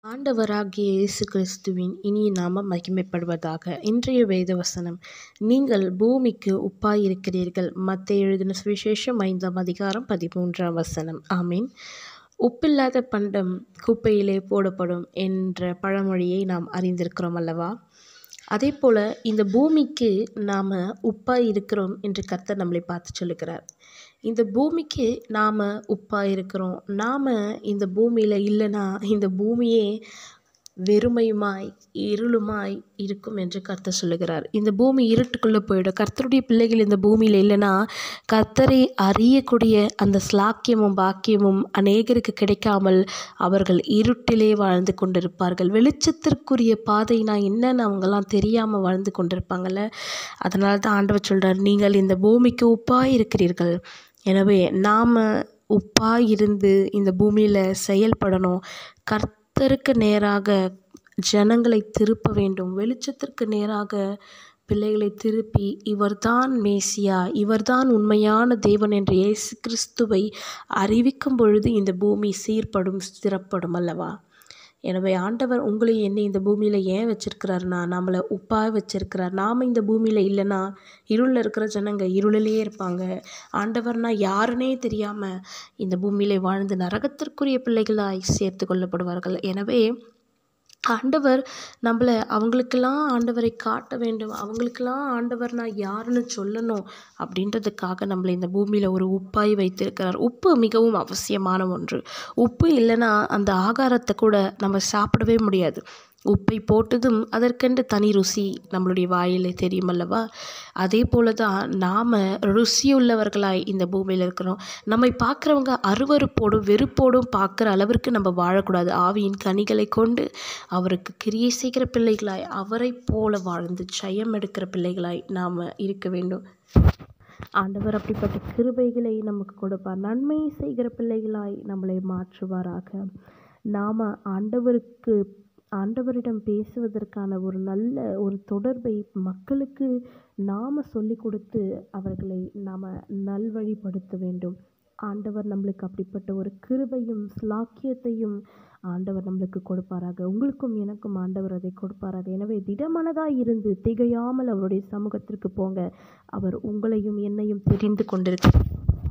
ஆண்டவராகிய இயேசு கிறிஸ்துவின் இனிய நாமம் மகிமைப்படுவதாக இன்றைய வேத வசனம் நீங்கள் பூமிக்கு உப்பாயிருக்கிறீர்கள் மத்தேயு எழுதின சுவிசேஷம் ஐந்தாம் அதிகாரம் பதிமூன்றாம் வசனம் ஆமீன் உப்பில்லாத பண்டம் குப்பையிலே போடப்படும் என்ற பழமொழியை நாம் அறிந்திருக்கிறோம் அல்லவா அதே போல் இந்த பூமிக்கு நாம் உப்பாய் இருக்கிறோம் என்று கர்த்தர் நம்மளை பார்த்து சொல்லுகிறார் இந்த பூமிக்கு நாம் உப்பாய் இருக்கிறோம் நாம் இந்த பூமியில் இல்லைன்னா இந்த பூமியே வெறுமையுமாய் இருளுமாய் இருக்கும் என்று கர்த்தர் சொல்லுகிறார் இந்த பூமி இருட்டுக்குள்ளே போயிடும் கர்த்தருடைய பிள்ளைகள் இந்த பூமியில் இல்லைன்னா கர்த்தரை அறியக்கூடிய அந்த ஸ்லாக்கியமும் பாக்கியமும் அநேகருக்கு கிடைக்காமல் அவர்கள் இருட்டிலே வாழ்ந்து கொண்டிருப்பார்கள் வெளிச்சத்திற்குரிய பாதைனா என்னன்னு அவங்கெல்லாம் தெரியாமல் வாழ்ந்து கொண்டிருப்பாங்கள்ல அதனால தான் ஆண்டவர் சொல்கிறார் நீங்கள் இந்த பூமிக்கு உப்பாய் இருக்கிறீர்கள் எனவே நாம் உப்பாய் இருந்து இந்த பூமியில் செயல்படணும் கர்த்தருக்கு நேராக ஜனங்களை திருப்ப வேண்டும் வெளிச்சத்திற்கு நேராக பிள்ளைகளை திருப்பி இவர்தான் மேசியா இவர்தான் உண்மையான தேவன் என்ற இயேசு கிறிஸ்துவை அறிவிக்கும் பொழுது இந்த பூமி சீர்படும் ஸ்திரப்படும் அல்லவா எனவே ஆண்டவர் உங்களை என்னை இந்த பூமியில் ஏன் வச்சிருக்கிறாருனா நம்மளை உப்பாக வச்சிருக்கிறார் நாம் இந்த பூமியில் இல்லைன்னா இருளில் இருக்கிற ஜனங்க இருளிலேயே இருப்பாங்க ஆண்டவர்னா யாருன்னே தெரியாமல் இந்த பூமியிலே வாழ்ந்து நரகத்திற்குரிய பிள்ளைகளாய் சேர்த்து கொள்ளப்படுவார்கள் எனவே ஆண்டவர் நம்மளை அவங்களுக்கெல்லாம் ஆண்டவரை காட்ட வேண்டும் அவங்களுக்கெல்லாம் ஆண்டவர் நான் யாருன்னு சொல்லணும் அப்படின்றதுக்காக நம்மளை இந்த பூமியில் ஒரு உப்பாய் வைத்திருக்கிறார் உப்பு மிகவும் அவசியமான ஒன்று உப்பு இல்லைன்னா அந்த ஆகாரத்தை கூட நம்ம சாப்பிடவே முடியாது உப்பை போட்டதும் அதற்கென்று தனி ருசி நம்மளுடைய வாயில் தெரியுமல்லவா அதே போல தான் நாம் ருசியுள்ளவர்களாய் இந்த பூமியில் இருக்கிறோம் நம்மை பார்க்குறவங்க அருவறுப்போடும் வெறுப்போடும் பார்க்குற அளவிற்கு நம்ம வாழக்கூடாது ஆவியின் கனிகளை கொண்டு அவருக்கு கிரியை செய்கிற பிள்ளைகளாய் அவரை போல வாழ்ந்து ஜெயம் எடுக்கிற பிள்ளைகளாய் நாம் இருக்க வேண்டும் ஆண்டவர் அப்படிப்பட்ட கிருபைகளை நமக்கு கொடுப்பார் நன்மை செய்கிற பிள்ளைகளாய் நம்மளை மாற்றுவாராக நாம் ஆண்டவருக்கு ஆண்டவரிடம் பேசுவதற்கான ஒரு நல்ல ஒரு தொடர்பை மக்களுக்கு நாம் சொல்லி கொடுத்து அவர்களை நாம் நல்வழிப்படுத்த வேண்டும் ஆண்டவர் நம்மளுக்கு அப்படிப்பட்ட ஒரு கிருபையும் ஸ்லாக்கியத்தையும் ஆண்டவர் நம்மளுக்கு கொடுப்பாராக உங்களுக்கும் எனக்கும் ஆண்டவர் அதை கொடுப்பாராக எனவே திடமனதாக இருந்து திகையாமல் அவருடைய சமூகத்திற்கு போங்க அவர் உங்களையும் என்னையும் தெரிந்து கொண்டிருக்கிறார்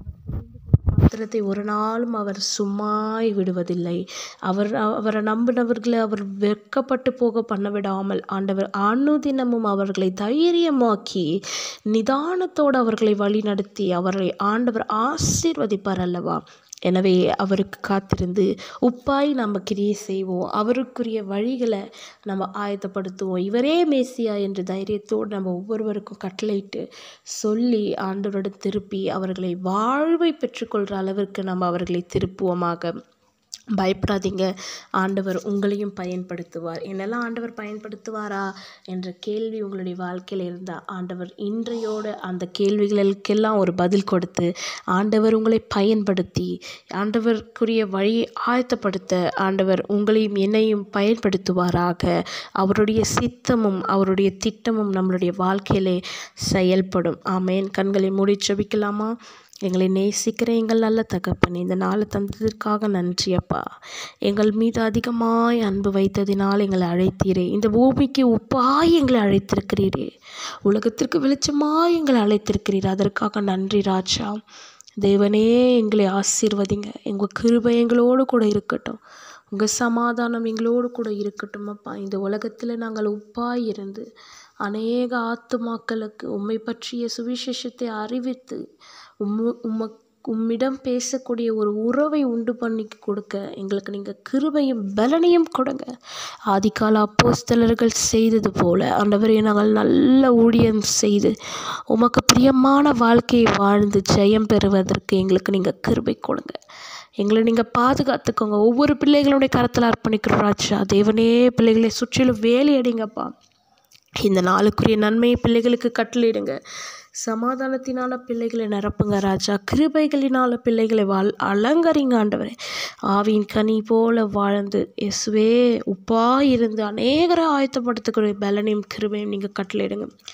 பாத்திரத்தை ஒரு நாளும் அவர் சும்மாய் விடுவதில்லை அவர் அவரை நம்பினவர்களை அவர் வெட்கப்பட்டு போக பண்ண விடாமல் ஆண்டவர் அனுதினமும் அவர்களை தைரியமாக்கி நிதானத்தோடு அவர்களை வழி நடத்தி அவர்களை ஆண்டவர் ஆசீர்வதிப்பார் அல்லவா எனவே அவருக்கு காத்திருந்து உப்பாய் நம்ம கிரியை செய்வோம் அவருக்குரிய வழிகளை நம்ம ஆயத்தப்படுத்துவோம் இவரே மேசியா என்ற தைரியத்தோடு நம்ம ஒவ்வொருவருக்கும் கட்டளையிட்டு சொல்லி ஆண்டவரோட திருப்பி அவர்களை வாழ்வை பெற்றுக்கொள்கிற அளவிற்கு நம்ம அவர்களை திருப்புவோமாக பயப்படாதீங்க ஆண்டவர் உங்களையும் பயன்படுத்துவார் என்னெல்லாம் ஆண்டவர் பயன்படுத்துவாரா என்ற கேள்வி உங்களுடைய வாழ்க்கையில் இருந்தால் ஆண்டவர் இன்றையோட அந்த கேள்விகளுக்கெல்லாம் ஒரு பதில் கொடுத்து ஆண்டவர் உங்களை பயன்படுத்தி ஆண்டவருக்குரிய வழியை ஆயத்தப்படுத்த ஆண்டவர் உங்களையும் என்னையும் பயன்படுத்துவாராக அவருடைய சித்தமும் அவருடைய திட்டமும் நம்மளுடைய வாழ்க்கையிலே செயல்படும் ஆமேன் கண்களை மூடி செபிக்கலாமா எங்களை நேசிக்கிற எங்கள் நல்ல தகப்பன் இந்த நாளை தந்ததற்காக நன்றி அப்பா எங்கள் மீது அதிகமாய் அன்பு வைத்ததினால் எங்களை அழைத்தீரே இந்த பூமிக்கு உப்பாய் எங்களை அழைத்திருக்கிறீரே உலகத்திற்கு வெளிச்சமாய் எங்களை அழைத்திருக்கிறீர் அதற்காக நன்றி ராஜா தேவனே எங்களை ஆசீர்வதிங்க எங்கள் கிருபை எங்களோடு கூட இருக்கட்டும் உங்கள் சமாதானம் எங்களோடு கூட இருக்கட்டும் அப்பா இந்த உலகத்தில் நாங்கள் உப்பாய் இருந்து அநேக ஆத்துமாக்களுக்கு உம்மை பற்றிய சுவிசேஷத்தை அறிவித்து உம்மு உம்ம உம்மிடம் பேசக்கூடிய ஒரு உறவை உண்டு பண்ணி கொடுக்க எங்களுக்கு நீங்கள் கிருபையும் பலனையும் கொடுங்க ஆதிகால அப்போஸ்தலர்கள் செய்தது போல ஆண்டவரை நாங்கள் நல்ல ஊழியம் செய்து உமக்கு பிரியமான வாழ்க்கையை வாழ்ந்து ஜெயம் பெறுவதற்கு எங்களுக்கு நீங்கள் கிருபை கொடுங்க எங்களை நீங்கள் பாதுகாத்துக்கோங்க ஒவ்வொரு பிள்ளைகளுடைய கரத்தில் அர்ப்பணிக்கிறோம் ராஜா தேவனே பிள்ளைகளை சுற்றிலும் வேலையடிங்கப்பா இந்த நாளுக்குரிய நன்மையை பிள்ளைகளுக்கு கட்டளையிடுங்க சமாதானத்தினால பிள்ளைகளை நிரப்புங்க ராஜா கிருபைகளினால பிள்ளைகளை வாழ் அலங்கரிங்க ஆண்டவரே ஆவியின் கனி போல வாழ்ந்து இயேசுவே உப்பா இருந்து அநேகரை ஆயத்தப்படுத்தக்கூடிய பலனையும் கிருபையும் நீங்கள் கட்டளையிடுங்க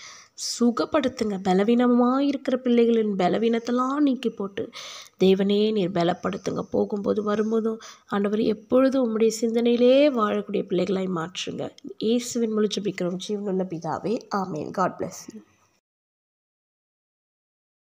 சுகப்படுத்துங்க பலவீனமாக இருக்கிற பிள்ளைகளின் பலவீனத்தெல்லாம் நீக்கி போட்டு தேவனே நீர் பலப்படுத்துங்க போகும்போது வரும்போதும் ஆண்டவர் எப்பொழுதும் உம்முடைய சிந்தனையிலே வாழக்கூடிய பிள்ளைகளாய் மாற்றுங்க இயேசுவின் முழு ஜெபிக்கிறோம் ஜீவனுள்ள பிதாவே ஆமேன் காட் bless you